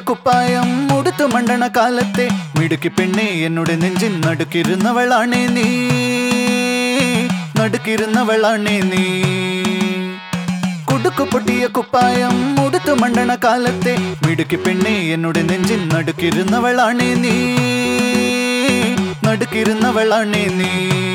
കുപ്പായം ഉടുത്തു മണ്ടണ കാലത്തെ മിടുക്കി പെണ്ണെ എന്നോട് നെഞ്ചിൻ നടുക്കിരുന്നവളാണേ നീ നടുക്കിരുന്നവളാണേ നീ കുടുക്കു പൊട്ടിയ കുപ്പായം ഉടുത്തു മണ്ടണ കാലത്തെ മിടുക്കി പെണ്ണെ എന്നോട് നെഞ്ചിൻ നടുക്കിരുന്നവളാണേ നീ നടുക്കിരുന്നവളാണേ നീ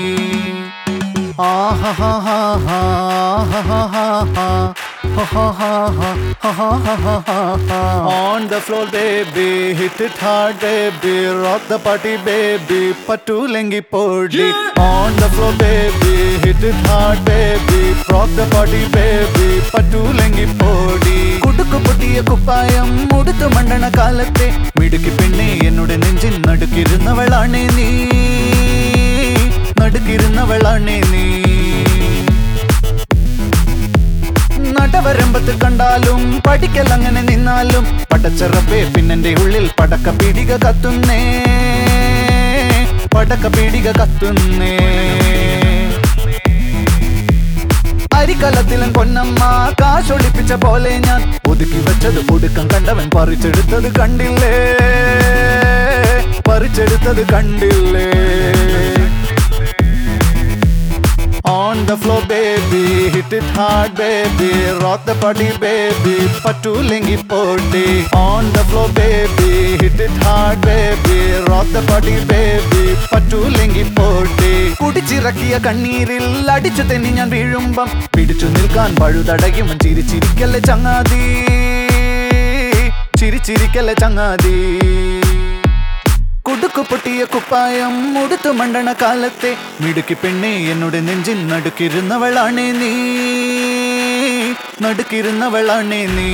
On the floor, baby, hit it hard, baby, rock the party, baby, പറ്റൂലെങ്കി പൊടി On the floor, baby, hit it hard, baby, rock the party, baby, പറ്റൂലെങ്കി പൊടി കുടുക്കു പൊട്ടിയ കുപ്പായം മുടുത്തു മണ്ടണ കാലത്തെ മിടുക്കി പെണ്ണെ എന്നോട് നെഞ്ചിൻ നടുക്കിരുന്നവളാണേ നീ നടുക്കിരുന്നവളാണേ നീ നടവരമ്പത്ത് കണ്ടാലും പഠിക്കൽ അങ്ങനെ നിന്നാലും പടച്ചറപ്പേ പിന്നെന്റെ ഉള്ളിൽ പടക്ക പീടിക കത്തുന്നേ പടക്ക പീടിക കത്തുന്നേ അരിക്കലത്തിലും പൊന്നമ്മ കാശൊളിപ്പിച്ച പോലെ ഞാൻ ഒതുക്കി വെച്ചത് ഒടുക്കം കണ്ടവൻ പറിച്ചെടുത്തത് കണ്ടില്ലേ പറിച്ചെടുത്തത് കണ്ടില്ലേ On the floor, baby, hit it hard, baby, rock the party, baby, പറ്റൂലെങ്കി പൊടി On the floor, baby, hit it hard, baby, rock the party, baby, പറ്റൂലെങ്കി പൊടി കുടിച്ചിറക്കിയ കണ്ണീരിൽ അടിച്ചു തെന്നി ഞാൻ വീഴുമ്പം പിടിച്ചു നിൽക്കാൻ പഴുതടയും ചിരിച്ചിരിക്കല്ലേ ചങ്ങാതി ചിരിച്ചിരിക്കല്ലേ ചങ്ങാതി കുടുക്കു പൊട്ടിയ കുപ്പായം ഉടുത്തു മണ്ടണ കാലത്തെ മിടുക്കി പെണ്ണെ എന്നോട് നെഞ്ചിൻ നടുക്കിരുന്നവളാണേ നീ നടുക്കിരുന്നവളാണേ നീ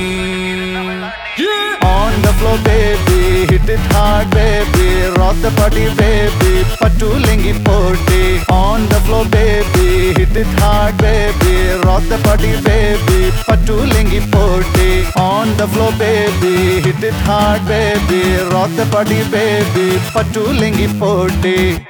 On the floor, baby, hit it hard, baby, rock the party, baby, പറ്റൂലെങ്കി പൊടി On the floor, baby, hit it hard, baby, rock the party, baby, പറ്റൂലെങ്കി പൊടി On the floor, baby, hit it hard, baby, rock the party, baby, പറ്റൂലെങ്കി പൊടി